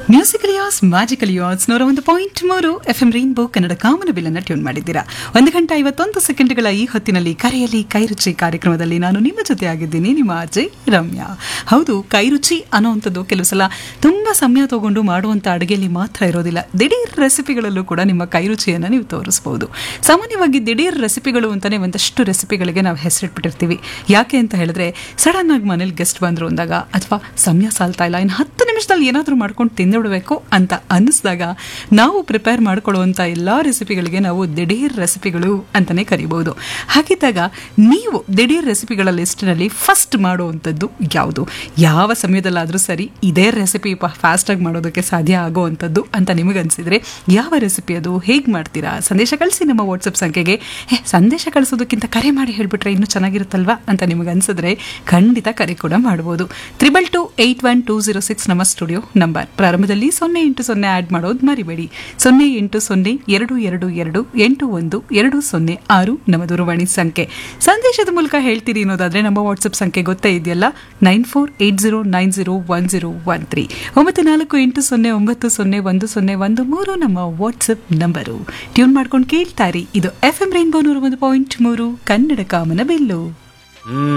musical as magical as ನೂರ ಒಂದು point ಮೂರು ಎಫ್ ಎಂ ರೈನ್ಬೋ ಕನ್ನಡ ಕಾಮನ ಬಿಲ್ಲನ್ನು ಟ್ಯೂನ್ ಮಾಡಿದ್ದೀರಾ ಒಂದು ಗಂಟೆ ಐವತ್ತೊಂದು ಸೆಕೆಂಡ್ಗಳ ಈ ಹೊತ್ತಿನಲ್ಲಿ ಕರೆಯಲ್ಲಿ ಕೈರುಚಿ ಕಾರ್ಯಕ್ರಮದಲ್ಲಿ ನಾನು ನಿಮ್ಮ ಜೊತೆ ಆಗಿದ್ದೀನಿ ನಿಮ್ಮ ಅಜಯ್ ರಮ್ಯಾ ಹೌದು ಕೈರುಚಿ ಅನ್ನೋವಂಥದ್ದು ಕೆಲವು ಸಲ ತುಂಬ ಸಮಯ ತಗೊಂಡು ಮಾಡುವಂಥ ಅಡುಗೆಯಲ್ಲಿ ಮಾತ್ರ ಇರೋದಿಲ್ಲ ದಿಢೀರ್ ರೆಸಿಪಿಗಳಲ್ಲೂ ಕೂಡ ನಿಮ್ಮ ಕೈರುಚಿಯನ್ನು ನೀವು ತೋರಿಸ್ಬೋದು ಸಾಮಾನ್ಯವಾಗಿ ದಿಢೀರ್ ರೆಸಿಪಿಗಳು ಅಂತಲೇ ಒಂದಷ್ಟು ರೆಸಿಪಿಗಳಿಗೆ ನಾವು ಹೆಸರಿಟ್ಬಿಟ್ಟಿರ್ತೀವಿ ಯಾಕೆ ಅಂತ ಹೇಳಿದ್ರೆ ಸಡನ್ ಆಗಿ ಮನೇಲಿ ಗೆಸ್ಟ್ ಬಂದರು ಅಂದಾಗ ಅಥವಾ ಸಮಯ ಸಾಲ್ತಾ ಇಲ್ಲ ಇನ್ನು ಹತ್ತು ನಿಮಿಷದಲ್ಲಿ ಏನಾದರೂ ಮಾಡ್ಕೊಂಡು ತಿಂದುಬಿಡಬೇಕು ಅಂತ ಅನ್ನಿಸಿದಾಗ ನಾವು ಪ್ರಿಪೇರ್ ಮಾಡ್ಕೊಳ್ಳುವಂಥ ಎಲ್ಲ ರೆಸಿಪಿಗಳಿಗೆ ನಾವು ದಿಢೀರ್ ರೆಸಿಪಿಗಳು ಅಂತಲೇ ಕರಿಬೋದು ಹಾಗಿದ್ದಾಗ ನೀವು ದಿಢೀರ್ ರೆಸಿಪಿಗಳ ಲಿಸ್ಟ್ನಲ್ಲಿ ಫಸ್ಟ್ ಮಾಡುವಂಥದ್ದು ಯಾವುದು ಯಾವ ಸಮಯದಲ್ಲಾದರೂ ಸರಿ ಇದೇ ರೆಸಿಪಿ ಫಾಸ್ಟಾಗಿ ಮಾಡೋದಕ್ಕೆ ಸಾಧ್ಯ ಆಗೋವಂಥದ್ದು ಅಂತ ನಿಮಗನ್ಸಿದ್ರೆ ಯಾವ ರೆಸಿಪಿ ಅದು ಹೇಗೆ ಮಾಡ್ತೀರಾ ಸಂದೇಶ ಕಳಿಸಿ ನಮ್ಮ ವಾಟ್ಸಪ್ ಸಂಖ್ಯೆಗೆ ಏ ಸಂದೇಶ ಕಳಿಸೋದಕ್ಕಿಂತ ಕರೆ ಮಾಡಿ ಹೇಳಿಬಿಟ್ರೆ ಇನ್ನೂ ಚೆನ್ನಾಗಿರುತ್ತಲ್ವಾ ಅಂತ ನಿಮಗೆ ಅನ್ಸಿದ್ರೆ ಖಂಡಿತ ಕರೆ ಕೂಡ ಮಾಡ್ಬೋದು triple two eight one two zero six ನಮ್ಮ ಸ್ಟುಡಿಯೋ ನಂಬರ್ ಪ್ರಾರಂಭದಲ್ಲಿ ಸೊನ್ನೆ ಎಂಟು ಸೊನ್ನೆ ಆ್ಯಡ್ ಮಾಡೋದು ಮರಿಬೇಡಿ ಸೊನ್ನೆ ಎಂಟು ಸೊನ್ನೆ ಎರಡು ಎರಡು ಎರಡು ಎಂಟು ಒಂದು ಎರಡು ಸೊನ್ನೆ ಆರು ನಮ್ಮ ದೂರವಾಣಿ ಸಂಖ್ಯೆ ಸಂದೇಶದ ಮೂಲಕ ಹೇಳ್ತೀರಿ ಅನ್ನೋದಾದ್ರೆ ನಮ್ಮ ವಾಟ್ಸಪ್ ಸಂಖ್ಯೆ ಗೊತ್ತೇ ಇದೆಯಲ್ಲ nine four eight zero nine zero one zero one three ಒಂಬತ್ತು ನಾಲ್ಕು ಎಂಟು ಸೊನ್ನೆ ಒಂಬತ್ತು ಸೊನ್ನೆ ಒಂದು ಸೊನ್ನೆ ಒಂದು ಮೂರು ನಮ್ಮ ವಾಟ್ಸಪ್ ನಂಬರು ಟ್ಯೂನ್ ಮಾಡ್ಕೊಂಡು ಕೇಳ್ತಾರಿ ಇದು ಎಫ್ ಎಂ ರೈನ್ಬೋ ನೂರ ಒಂದು ಪಾಯಿಂಟ್ ಮೂರು ಕನ್ನಡ ಕಾಮನ ಬೆಲ್ಲು ಹ್ಮ್